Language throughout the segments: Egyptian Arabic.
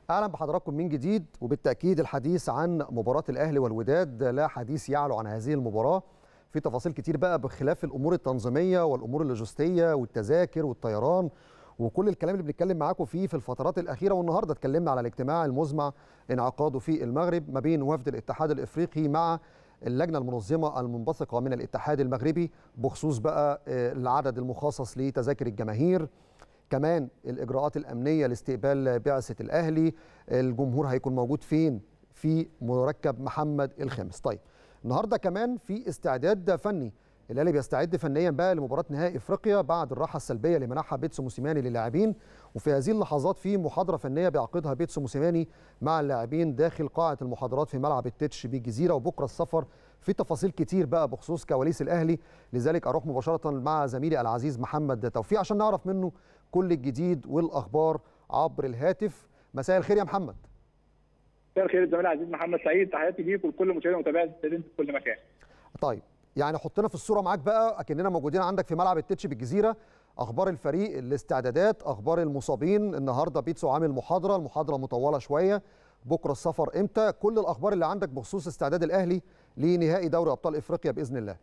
اهلا بحضراتكم من جديد وبالتاكيد الحديث عن مباراه الاهلي والوداد لا حديث يعلو عن هذه المباراه في تفاصيل كتير بقى بخلاف الامور التنظيميه والامور اللوجستيه والتذاكر والطيران وكل الكلام اللي بنتكلم معاكم فيه في الفترات الاخيره والنهارده اتكلمنا على الاجتماع المزمع انعقاده في المغرب ما بين وفد الاتحاد الافريقي مع اللجنه المنظمه المنبثقه من الاتحاد المغربي بخصوص بقى العدد المخصص لتذاكر الجماهير كمان الاجراءات الامنيه لاستقبال بعثه الاهلي الجمهور هيكون موجود فين في مركب محمد الخامس طيب النهارده كمان في استعداد فني الاهلي بيستعد فنيا بقى لمباراه نهائي افريقيا بعد الراحه السلبيه اللي منحها بيتسو موسيماني للاعبين وفي هذه اللحظات في محاضره فنيه بيعقدها بيتسو موسيماني مع اللاعبين داخل قاعه المحاضرات في ملعب التتش بالجزيره وبكره السفر في تفاصيل كتير بقى بخصوص كواليس الاهلي لذلك اروح مباشره مع زميلي العزيز محمد توفيق عشان نعرف منه كل الجديد والاخبار عبر الهاتف مساء الخير يا محمد مساء الخير الزميل العزيز محمد سعيد تحياتي ليك ولكل مشاهدي ومتابعي التلفزيون في كل مكان طيب يعني حطنا في الصوره معاك بقى اكننا موجودين عندك في ملعب التتش بالجزيره اخبار الفريق الاستعدادات اخبار المصابين النهارده بيتسو عامل محاضره المحاضره مطوله شويه بكره السفر امتى كل الاخبار اللي عندك بخصوص استعداد الاهلي لنهائي دوري ابطال افريقيا باذن الله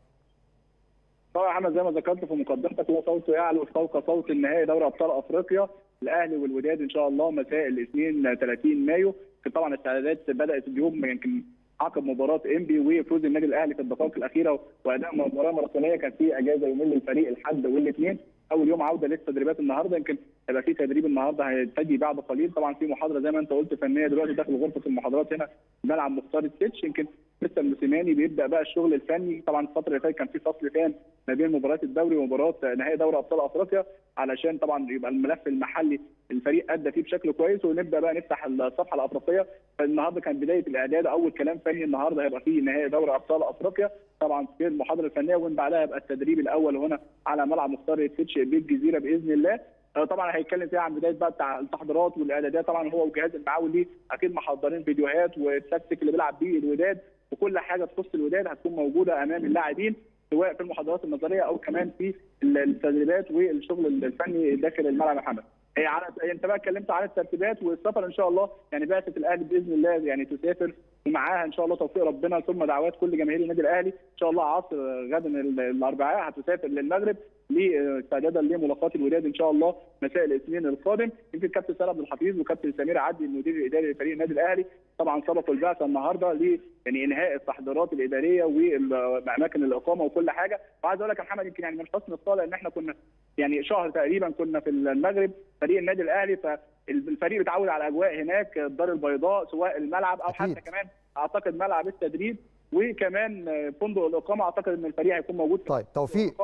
طبعا يا محمد زي ما ذكرت في مقدمتك هو صوته يعلو فوق صوت النهائي دوري ابطال افريقيا الاهلي والوداد ان شاء الله مساء الاثنين 30 مايو طبعا الاستعدادات بدات اليوم يمكن عقب مباراه انبي وفوز النادي الاهلي في الدقائق الاخيره واداء مباراه ماراثونيه كان في اجازه يومين للفريق الحد والاثنين اول يوم عوده للتدريبات النهارده يمكن هيبقى في تدريب النهارده هيبتدي بعد قليل طبعا في محاضره زي ما انت قلت فنيه دلوقتي داخل غرفه المحاضرات هنا ملعب مختار التتش يمكن لسه الموسيماني بيبدا بقى الشغل الفني طبعا الفتره اللي فاتت كان في فصل تام ما بين مباراه الدوري ومباراه نهائي دوري ابطال افريقيا علشان طبعا يبقى الملف المحلي الفريق ادى فيه بشكل كويس ونبدا بقى نفتح الصفحه الافريقيه فالنهارده كان بدايه الاعداد اول كلام فني النهارده هيبقى فيه نهائي دوري ابطال افريقيا طبعا في المحاضره الفنيه ومن بعدها يبقى التدريب الاول هنا على ملعب مختار التتش بالجزيره باذن الله طبعا هيتكلم فيها عن بدايه بقى التحضيرات والاعدادات طبعا هو والجهاز المعاون ليه اكيد محضرين فيديوهات والتكتيك اللي بيلعب بيه الوداد وكل حاجه تخص الوداد هتكون موجوده امام اللاعبين سواء في المحاضرات النظريه او كمان في التدريبات والشغل الفني داخل الملعب يا محمد. هي على انت بقى اتكلمت عن الترتيبات والسفر ان شاء الله يعني بعثه الاهلي باذن الله يعني تسافر ومعاها ان شاء الله توفيق ربنا ثم دعوات كل جماهير النادي الاهلي ان شاء الله عصر غدا الاربعاء هتسافر للمغرب لاستعدادا لملاقاه الوداد ان شاء الله مساء الاثنين القادم يمكن كابتن سيد عبد الحفيظ وكابتن سمير عدلي المدير الاداري لفريق النادي الاهلي طبعا سبقوا البعثه النهارده ل يعني انهاء التحضيرات الاداريه واماكن الاقامه وكل حاجه وعايز اقول لك يا محمد يمكن يعني من حسن الطالع ان احنا كنا يعني شهر تقريبا كنا في المغرب فريق النادي الاهلي فالفريق بيتعود على الاجواء هناك الدار البيضاء سواء الملعب او حتى كمان اعتقد ملعب التدريب وكمان فندق الاقامه اعتقد ان الفريق هيكون موجود في طيب توفيق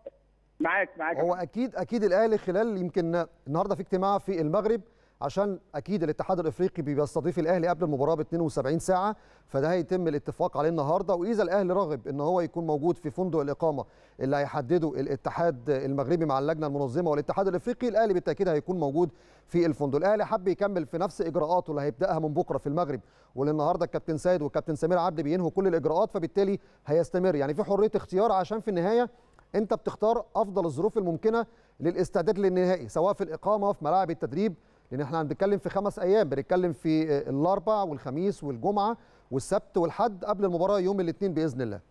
معاك معاك هو اكيد اكيد الاهلي خلال يمكن النهارده في اجتماع في المغرب عشان اكيد الاتحاد الافريقي بيستضيف الاهلي قبل المباراه ب 72 ساعه فده هيتم الاتفاق عليه النهارده واذا الاهلي راغب ان هو يكون موجود في فندق الاقامه اللي هيحدده الاتحاد المغربي مع اللجنه المنظمه والاتحاد الافريقي الاهلي بالتاكيد هيكون موجود في الفندق الاهلي حب يكمل في نفس اجراءاته اللي هيبداها من بكره في المغرب واللي النهارده الكابتن سيد والكابتن سمير عبد بينهوا كل الاجراءات فبالتالي هيستمر يعني في حريه اختيار عشان في النهايه انت بتختار افضل الظروف الممكنه للاستعداد للنهائي سواء في الاقامه في ملاعب التدريب لان احنا بنتكلم في خمس ايام بنتكلم في الاربع والخميس والجمعه والسبت والحد قبل المباراه يوم الاثنين باذن الله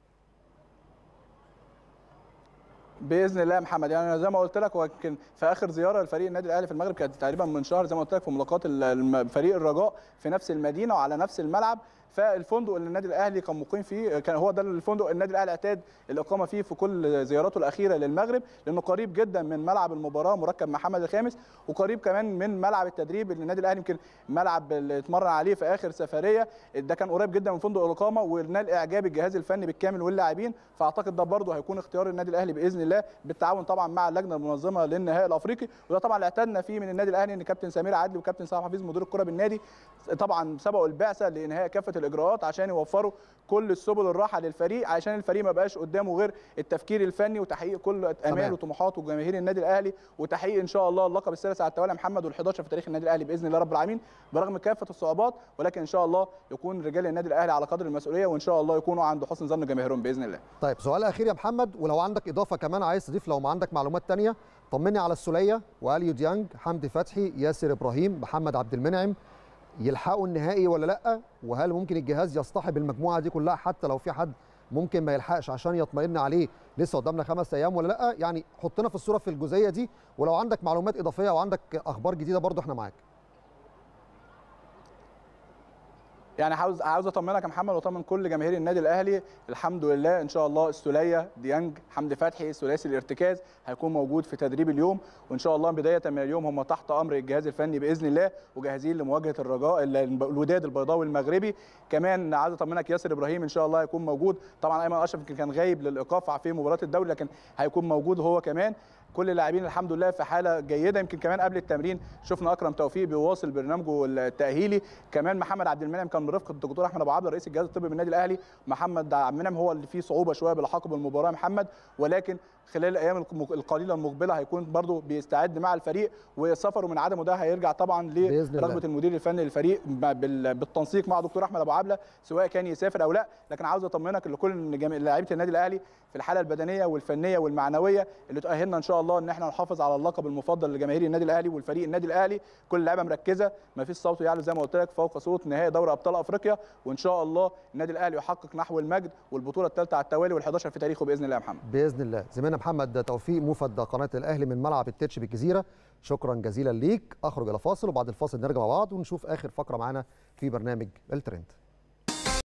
باذن الله يا محمد يعني انا زي ما قلت لك وكان في اخر زياره لفريق النادي الاهلي في المغرب كانت تقريبا من شهر زي ما قلت لك في ملاقات فريق الرجاء في نفس المدينه وعلى نفس الملعب فالفندق اللي النادي الاهلي كان مقيم فيه كان هو ده الفندق النادي الاهلي اعتاد الاقامه فيه في كل زياراته الاخيره للمغرب لانه قريب جدا من ملعب المباراه مركب محمد الخامس وقريب كمان من ملعب التدريب اللي النادي الاهلي يمكن ملعب اللي اتمرن عليه في اخر سفريه ده كان قريب جدا من فندق الاقامه ونال اعجاب الجهاز الفني بالكامل واللاعبين فاعتقد ده برضه هيكون اختيار النادي الاهلي باذن الله بالتعاون طبعا مع اللجنه المنظمه للنهائي الافريقي وده طبعا اللي اعتدنا فيه من النادي الاهلي ان كابتن سمير عدلي وكابتن سامح حفيظ مدير الكره بالنادي طبعا سبقوا البعثه لانهاء كافه الاجراءات عشان يوفروا كل السبل الراحه للفريق عشان الفريق ما بقاش قدامه غير التفكير الفني وتحقيق كل امال وطموحات وجماهير النادي الاهلي وتحقيق ان شاء الله اللقب السادس على التوالي محمد وال11 في تاريخ النادي الاهلي باذن الله رب العالمين برغم كافه الصعوبات ولكن ان شاء الله يكون رجال النادي الاهلي على قدر المسؤوليه وان شاء الله يكونوا عند حسن ظن جماهيرهم باذن الله. طيب سؤال اخير يا محمد ولو عندك اضافه كمان عايز تضيف لو ما عندك معلومات ثانيه طمني على السوليه واليو ديانج حمدي فتحي ياسر ابراهيم محمد عبد المنعم يلحقوا النهائي ولا لا وهل ممكن الجهاز يصطحب المجموعه دي كلها حتى لو في حد ممكن ما يلحقش عشان يطمئن عليه لسه قدامنا خمس ايام ولا لا يعني حطنا في الصوره في الجزئيه دي ولو عندك معلومات اضافيه او عندك اخبار جديده برضو احنا معاك يعني عاوز عاوز اطمنك يا محمد واطمن كل جماهير النادي الاهلي الحمد لله ان شاء الله السوليه ديانج حمدي فتحي ثلاثي الارتكاز هيكون موجود في تدريب اليوم وان شاء الله بدايه من اليوم هم تحت امر الجهاز الفني باذن الله وجاهزين لمواجهه الرجاء الوداد البيضاوي المغربي كمان عايز اطمنك ياسر ابراهيم ان شاء الله هيكون موجود طبعا ايمن اشرف يمكن كان غايب للايقاف في مباراه الدوري لكن هيكون موجود هو كمان كل اللاعبين الحمد لله في حاله جيده يمكن كمان قبل التمرين شفنا اكرم توفيق بيواصل برنامجه التاهيلي كمان محمد عبد المنعم كان برفقه الدكتور احمد ابو عبله رئيس الجهاز الطبي بالنادي الاهلي محمد عبد المنعم هو اللي فيه صعوبه شويه بلحاقه بالمباراه محمد ولكن خلال الايام القليله المقبله هيكون برضه بيستعد مع الفريق وسفره من عدمه ده هيرجع طبعا لرغبه المدير الفني للفريق بالتنسيق مع دكتور احمد ابو عبله سواء كان يسافر او لا لكن عاوز اطمنك لكل لاعيبه النادي الاهلي في الحاله البدنيه والفنيه والمعنويه اللي تؤهلنا ان شاء الله ان احنا نحافظ على اللقب المفضل لجماهير النادي الاهلي والفريق النادي الاهلي كل اللعيبه مركزه ما فيش صوت يعلو زي ما قلت لك فوق صوت نهائي دوري ابطال افريقيا وان شاء الله النادي الاهلي يحقق نحو المجد والبطوله الثالثه على التوالي وال11 في تاريخه باذن الله يا محمد باذن الله زميلنا محمد توفيق موفد قناه الاهلي من ملعب التتش بالجزيره شكرا جزيلا ليك اخرج الى فاصل وبعد الفاصل نرجع مع بعض ونشوف اخر فقره معانا في برنامج الترند